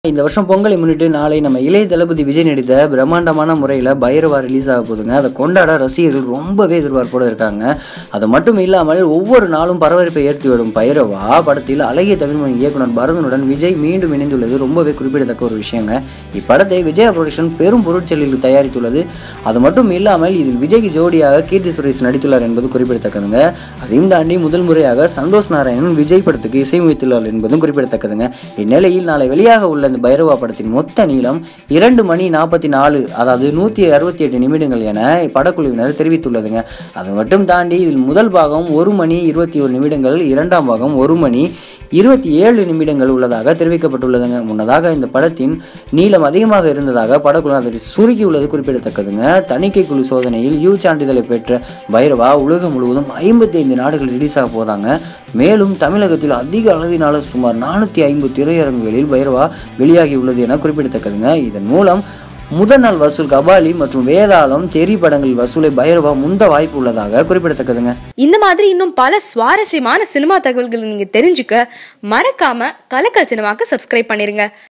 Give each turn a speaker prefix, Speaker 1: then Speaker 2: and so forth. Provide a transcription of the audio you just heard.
Speaker 1: இந்த வருஷம் பொங்கலை முன்னிட்டு நாளை நம்ம இளைய தளபதி விஜய் நடித்த பிரம்மாண்டமான முறையில் பைரவா ரிலீஸ் ஆக போகுதுங்க அதை கொண்டாட ரசிகர்கள் ரொம்பவே எதிர்பார்ப்போடு இருக்காங்க அது மட்டும் இல்லாமல் ஒவ்வொரு நாளும் பரபரப்பை ஏற்றி வரும் பைரவா படத்தில் அழகிய தமிழ்மொழி இயக்குனர் பரதனுடன் விஜய் மீண்டும் இணைந்துள்ளது ரொம்பவே குறிப்பிடத்தக்க ஒரு விஷயங்க இப்படத்தை விஜய் புரொடக்ஷன் பெரும் பொருட்செல்லில் தயாரித்துள்ளது அது மட்டும் இல்லாமல் இதில் விஜய்க்கு ஜோடியாக கீர்த்தி சுரேஷ் நடித்துள்ளார் என்பது குறிப்பிடத்தக்கதுங்க அதையும் தாண்டி முதல் முறையாக சந்தோஷ் நாராயணன் விஜய் படத்துக்கு இசையமைத்துள்ளார் என்பதும் குறிப்பிடத்தக்கதுங்க இந்நிலையில் நாளை வெளியாக உள்ள இந்த பைரவா படத்தின் மொத்த நீளம் இரண்டு மணி நாற்பத்தி நாலு அதாவது நூற்றி அறுபத்தி எட்டு நிமிடங்கள் என படக்குழுவினர் தெரிவித்துள்ளதுங்க அது மட்டும் தாண்டி இதில் முதல் பாகம் ஒரு மணி இருபத்தி ஒரு நிமிடங்கள் இரண்டாம் பாகம் ஒரு மணி இருபத்தி ஏழு நிமிடங்கள் உள்ளதாக தெரிவிக்கப்பட்டுள்ளதுங்க முன்னதாக இந்த படத்தின் நீளம் அதிகமாக இருந்ததாக படக்குழு அதை சுருக்கியுள்ளது குறிப்பிடத்தக்கதுங்க தணிக்கை குழு சோதனையில் யூ சான்றிதழை பெற்ற பைரவா உலகம் முழுவதும் ஐம்பத்தி ஐந்து நாடுகள் ரிலீஸ் ஆக போதாங்க மேலும் தமிழகத்தில் அதிக அளவினால சுமார் நானூற்றி ஐம்பது திரையரங்குகளில் பைரவா வெளியாகி உள்ளது என குறிப்பிடத்தக்கதுங்க இதன் மூலம் முதல் நாள் வசூல் கபாலி மற்றும் வேதாளம் தெரி படங்களில் வசூலை பைரவா முந்த வாய்ப்பு உள்ளதாக குறிப்பிடத்தக்கதுங்க
Speaker 2: இந்த மாதிரி இன்னும் பல சுவாரஸ்யமான சினிமா தகவல்கள் நீங்க தெரிஞ்சுக்க மறக்காம கலக்கல் சினிமாக்கு சப்ஸ்கிரைப் பண்ணிருங்க